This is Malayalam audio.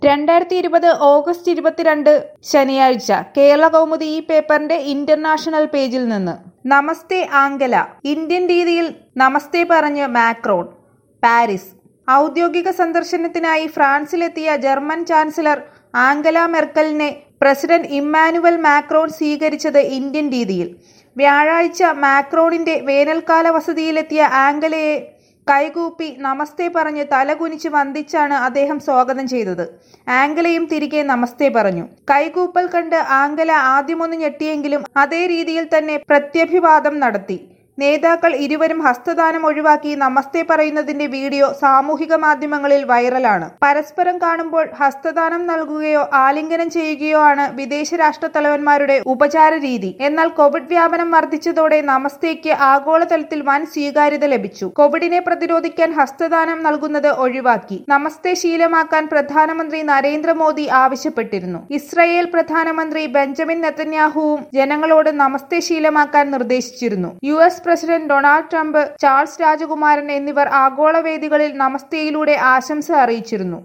രണ്ടായിരത്തി ഇരുപത് ഓഗസ്റ്റ് ഇരുപത്തിരണ്ട് ശനിയാഴ്ച കേരള കൗമുദി ഈ പേപ്പറിന്റെ ഇന്റർനാഷണൽ പേജിൽ നിന്ന് നമസ്തേ ആംഗല ഇന്ത്യൻ രീതിയിൽ നമസ്തേ പറഞ്ഞ് മാക്രോൺ പാരീസ് ഔദ്യോഗിക സന്ദർശനത്തിനായി ഫ്രാൻസിലെത്തിയ ജർമ്മൻ ചാൻസലർ ആംഗല മെർക്കലിനെ പ്രസിഡന്റ് ഇമ്മാനുവൽ മാക്രോൺ സ്വീകരിച്ചത് ഇന്ത്യൻ രീതിയിൽ വ്യാഴാഴ്ച മാക്രോണിന്റെ വേനൽക്കാല വസതിയിലെത്തിയ ആംഗലയെ കൈകൂപ്പി നമസ്തേ പറഞ്ഞ് തലകുനിച്ച് വന്ദിച്ചാണ് അദ്ദേഹം സ്വാഗതം ചെയ്തത് ആംഗലയും തിരികെ നമസ്തേ പറഞ്ഞു കൈകൂപ്പൽ കണ്ട് ആംഗല ആദ്യമൊന്ന് ഞെട്ടിയെങ്കിലും അതേ രീതിയിൽ തന്നെ പ്രത്യഭിവാദം നടത്തി നേതാക്കൾ ഇരുവരും ഹസ്തദാനം ഒഴിവാക്കി നമസ്തേ പറയുന്നതിന്റെ വീഡിയോ സാമൂഹിക മാധ്യമങ്ങളിൽ വൈറലാണ് പരസ്പരം കാണുമ്പോൾ ഹസ്തദാനം നൽകുകയോ ആലിംഗനം ചെയ്യുകയോ ആണ് വിദേശ രാഷ്ട്ര തലവന്മാരുടെ ഉപചാര രീതി എന്നാൽ കോവിഡ് വ്യാപനം വർദ്ധിച്ചതോടെ നമസ്തേക്ക് ആഗോളതലത്തിൽ വൻ സ്വീകാര്യത ലഭിച്ചു കോവിഡിനെ പ്രതിരോധിക്കാൻ ഹസ്തദാനം നൽകുന്നത് ഒഴിവാക്കി നമസ്തേ ശീലമാക്കാൻ പ്രധാനമന്ത്രി നരേന്ദ്രമോദി ആവശ്യപ്പെട്ടിരുന്നു ഇസ്രയേൽ പ്രധാനമന്ത്രി ബെഞ്ചമിൻ നെതന്യാഹുവും ജനങ്ങളോട് നമസ്തേ ശീലമാക്കാൻ നിർദ്ദേശിച്ചിരുന്നു U S president Donald Trump Charles രാജകുമാരൻ എന്നിവർ ആഗോള വേദികളിൽ നമസ്തേയിലൂടെ ആശംസ അറിയിച്ചിരുന്നു